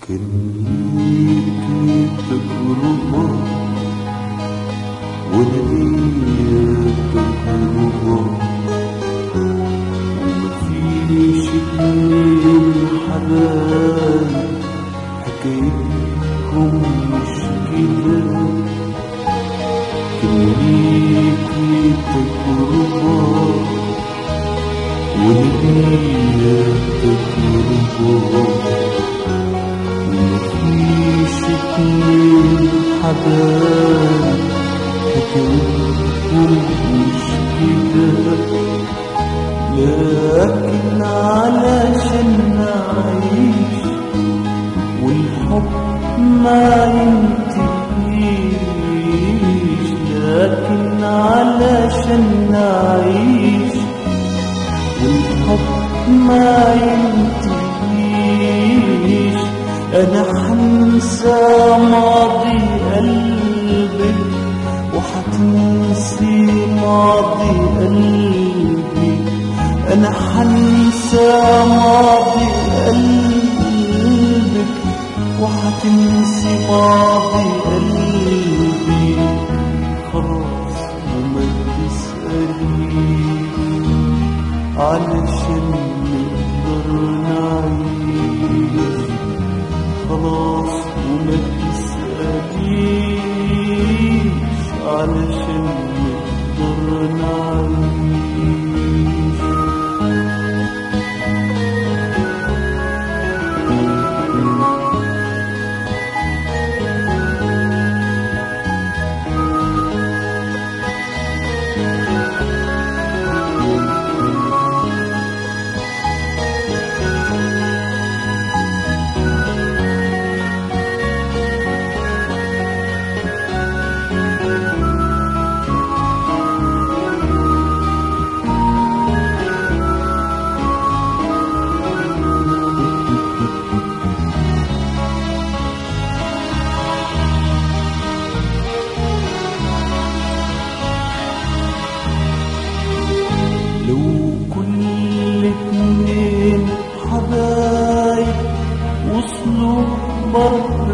كان ليكي تجربة وانا ليا تجربة ومفيش اتنين حبايب حكايتهم مش كده كان ليكي تجربة وانا ليا تجربة مفيش اتنين حبايب حكايتهم مش كده لكن علشان نعيش والحب ما ينتهيش لكن علشان نعيش والحب ما ينتهيش انا حنسى ماضي قلبك وحتنسي ماضي قلبي انا حنسى ماضي قلبك وحتنسي ماضي قلبي خلاص وما تسأليش علشان نقدر نعيش خلاص وما تسأليش علشان نقدر نعيش لو كل اتنين حبايب وصلوا بر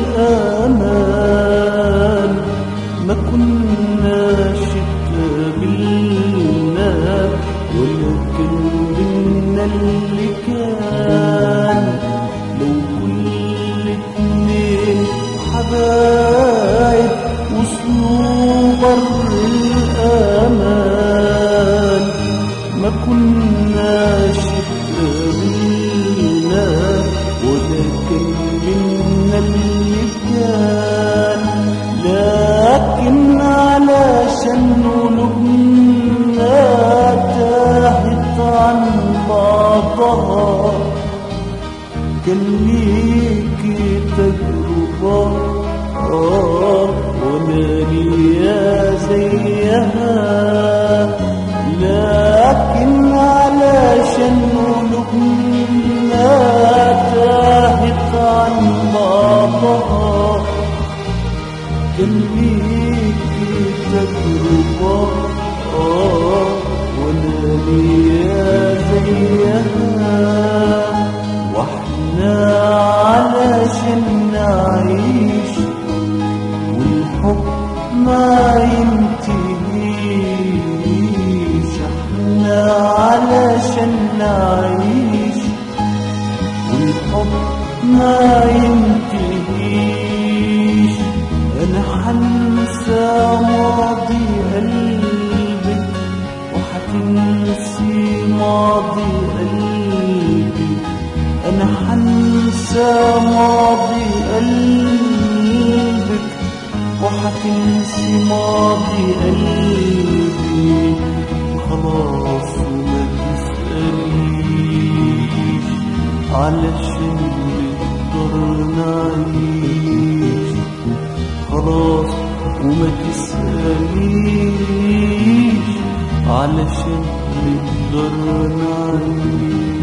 الأمان ما كناش اتقابلنا ولا كان بينا اللي كان لو كل اتنين حبايب وصلوا بر الأمان ما كناش اتقابلنا ولكن منا اللي كان لكن علشان قلوبنا تاهت عن بعضها كان ليكي تجربة آه وانا ليا زيها لكن علشان قلوبنا تاهت عن بعضها كان ليكي تجربة آه وانا ليا زيها واحنا علشان نعيش والحب ما ينتهيش احنا علشان نعيش والحب ما ينتهيش انا حنسى ماضي قلبك وحتنسي ماضي قلبي انا حنسى ماضي قلبك وحتنسي ماضي قلبي خلاص ما تسأليش علشان نقدر نعيش خلاص وما تسأليش علشان نقدر نعيش